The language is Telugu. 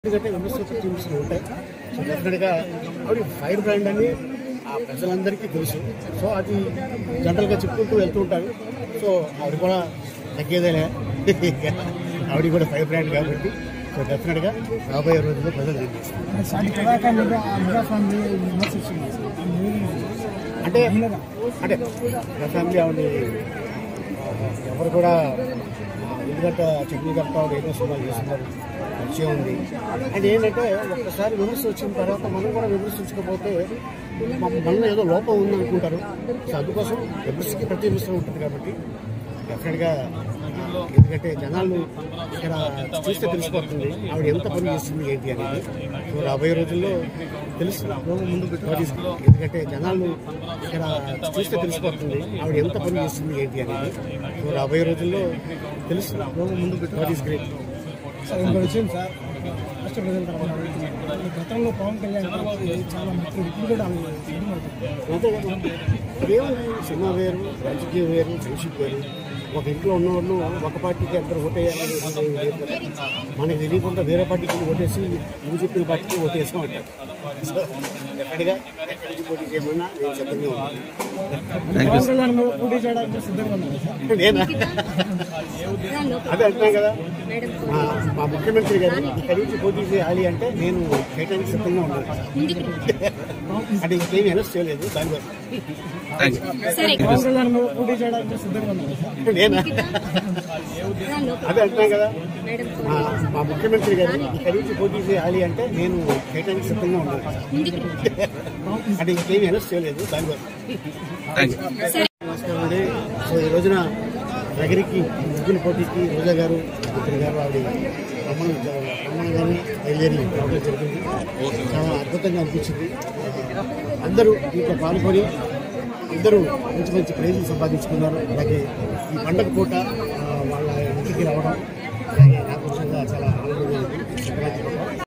ఎందుకంటే విమర్శలు టీమ్స్ ఉంటాయి సో డెఫినెట్గా ఆవిడ ఫైర్ బ్రాండ్ అని ఆ ప్రజలందరికీ తెలుసు సో అది జనరల్గా చెప్పుకుంటూ వెళ్తూ ఉంటారు సో ఆవిడ కూడా తగ్గేదేలే ఆవిడ కూడా ఫైర్ బ్రాండ్ కాబట్టి సో డెఫినెట్గా రాబోయే రోజుల్లో ప్రజలు నిర్ణయిస్తారు సాటి కళాకారులు మీద ఆ మెగా ఫ్యామిలీ విమర్శించింది అంటే అంటే నా ఫ్యామిలీ ఆవిడ ఎవరు కూడా ఎందుకంటే చట్నీ తప్ప ఆవిడ ఏదో సినిమాలు చేస్తున్నారు మంచిగా ఉంది అండ్ ఏంటంటే ఒక్కసారి విమర్శ వచ్చిన తర్వాత మనం కూడా విమర్శించకపోతే మన- మనలో ఏదో లోపం ఉంది అనుకుంటారు సో అందుకోసం విమర్శకి ప్రతి విమర్శ ఉంటుంది కాబట్టి డెఫినెట్గా ఎందుకంటే జనాలు ఇక్కడ చూస్తే తెలిసిపోతుంది ఆవిడ ఎంత పని చేస్తుంది ఏంటి అనేది సో రాబోయే రోజుల్లో తెలుసు ముందు ఎందుకంటే జనాలు ఇక్కడ చూస్తే తెలిసిపోతుంది ఆవిడ ఎంత పని చేస్తుంది ఏంటి అనేది సో రాబోయే రోజుల్లో తెలుసు ముందు గ్రేట్ సార్ ఇంకో విషయం సార్ రాష్ట్ర ప్రజల తరఫున అడుగుతున్నాను. ఈ గతంలో పవన్ కళ్యాణ్ గారికి చాలా ముఖ్యం ఇప్పుడు కూడా ఆమె సినిమా అవుతుంది అంతే కదా ఏముంది సినిమా వేరు రాజకీయం వేరు ఫ్రెండ్షిప్ వేరు ఒక ఇంట్లో ఉన్నవాళ్ళు ఒక పార్టీకి అందరూ ఓటేయాలని రూల్ ఏమీ లేదు కదా. మనకి తెలియకుండా వేరే పార్టీకి ఓటేసి నువ్వు చెప్పిన పార్టీకి ఓటేసాం అంటారు సో డెఫినెట్గా ఎక్కడి నుంచి పోటీ చేయమన్నా నేను సిద్ధంగా ఉన్నాను పవన్ కళ్యాణ్ మీద పోటీ చేయడానికి సిద్ధంగా ఉన్నారు సార్ నేనా అదే అంటున్నాం కదా మా మా ముఖ్యమంత్రి గారు ఇక్కడి నుంచి పోటీ చేయాలి అంటే నేను చేయడానికి సిద్ధంగా ఉన్నాను అంటే ఇంకేమీ అనౌన్స్ చేయలేదు దానివల్ల పవన్ కళ్యాణ్ మీద పోటీ చేయడానికి సిద్ధంగా ఉన్నారు సార్ నేనా అదే అంటున్నాం కదా మా మా ముఖ్యమంత్రి గారు ఇక్కడి నుంచి పోటీ చేయాలి అంటే నేను చేయడానికి సిద్ధంగా ఉన్నాను అంటే ఇంకేమీ అనౌన్స్ చేయలేదు దానివల్ల నమస్కారం అండి సో ఈ రోజున నగరికి ముగ్గుల పోటీకి రోజా గారు మంత్రి గారు ఆవిడ రమణ రమణ గారిని బయలుదేరి రావడం జరిగింది చాలా అద్భుతంగా అనిపించింది అందరూ దీంట్లో పాల్గొని అందరూ మంచి మంచి ప్రైజులు సంపాదించుకున్నారు అలాగే ఈ పండగ పూట ఆ, వాళ్ళ ఇంటికి రావడం అలాగే నాకు నిజంగా చాలా ఆనందంగా ఉంది సంక్రాంతి పూట